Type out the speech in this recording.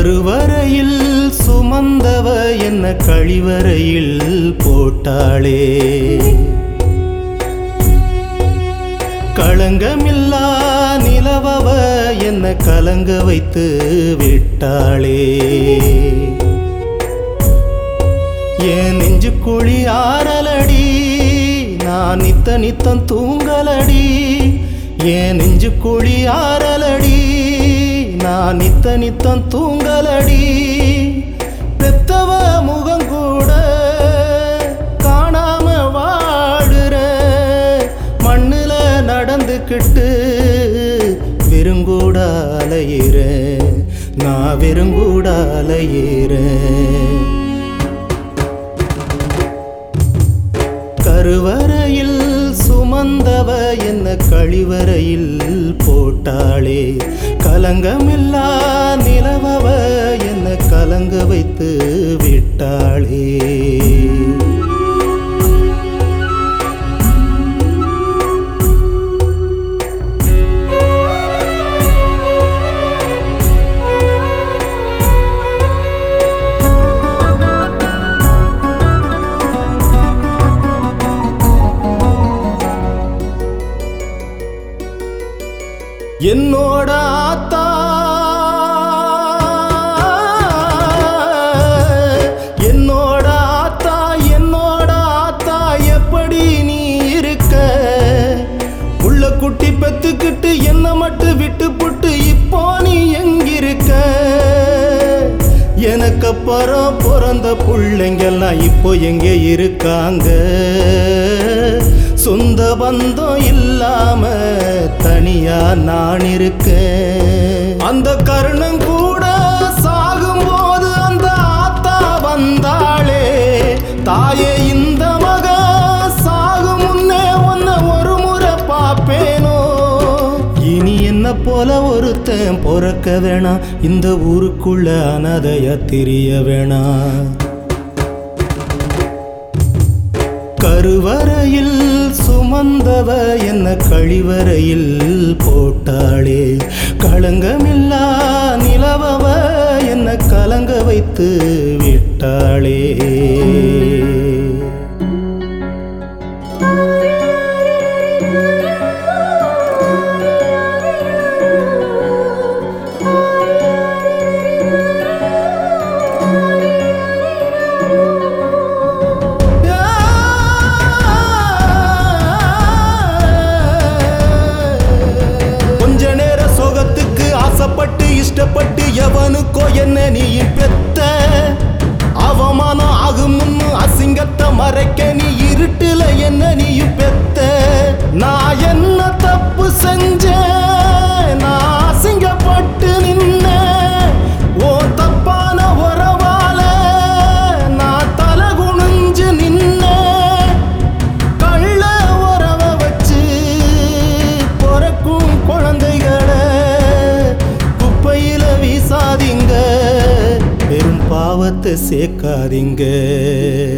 கருவறையில் சுமந்தவ என்ன கழிவறையில் போட்டாளே களங்கமில்லா நிலவவ என்ன கலங்க வைத்து விட்டாளே என் நெஞ்சு குழி ஆறலடி நான் நித்த நித்தம் தூங்கலடி என் நெஞ்சு குழி ஆறலடி நான் நித்த நித்தம் தூங்கலடி பெத்தவ முகம் கூட காணாம வாடுற மண்ணுல நடந்துக்கிட்டு வெறுங்கூட அலையிறேன் நான் வெறுங்கூட அலையிறேன் கருவறையில் சுமந்தவ என்ன கழிவறையில் போட்டாளே கலங்கமில்லா நிலவவ என்ன கலங்க வைத்து விட்டாளே என்னோட ஆத்தா என்னோட ஆத்தா என்னோட ஆத்தா எப்படி நீ இருக்க உள்ள குட்டி பெத்துக்கிட்டு என்ன மட்டும் விட்டு புட்டு இப்போ நீ எங்கிருக்க எனக்கு அப்புறம் பிறந்த பிள்ளைங்கெல்லாம் இப்போ எங்கே இருக்காங்க சொந்த பந்தம் இல்லாம தனியா நான் இருக்கேன் அந்த கருணம் கூட சாகும்போது அந்த ஆத்தா வந்தாளே தாயே இந்த மக சாகும் முன்னே உன்னை ஒரு முறை பாப்பேனோ இனி என்ன போல ஒருத்தன் பொறக்க வேணாம் இந்த ஊருக்குள்ள அனாதையா தெரிய வேணாம் கருவறையில் சுமந்தவ என்ன கழிவறையில் போட்டாளே களங்கமில்லா நிலவவ என்ன கலங்க வைத்து விட்டாளே கொஞ்ச நேர சோகத்துக்கு ஆசைப்பட்டு இஷ்டப்பட்டு எவனுக்கோ என்ன நீ பெத்த அவமானம் ஆகும் முன்னு அசிங்கத்தை மறைக்க நீ இருட்டுல என்ன நீயும் பெத்த நான் என்ன தப்பு செஞ்சேன் நான் அசிங்கப்பட்டு நின்ன ஓ தப்பான உறவால நான் தலை குனிஞ்சு நின்னேன் கள்ள உறவ வச்சு பிறக்கும் குழந்தைகளை குப்பையில வீசாதீங்க பெரும் பாவத்தை சேர்க்காதீங்க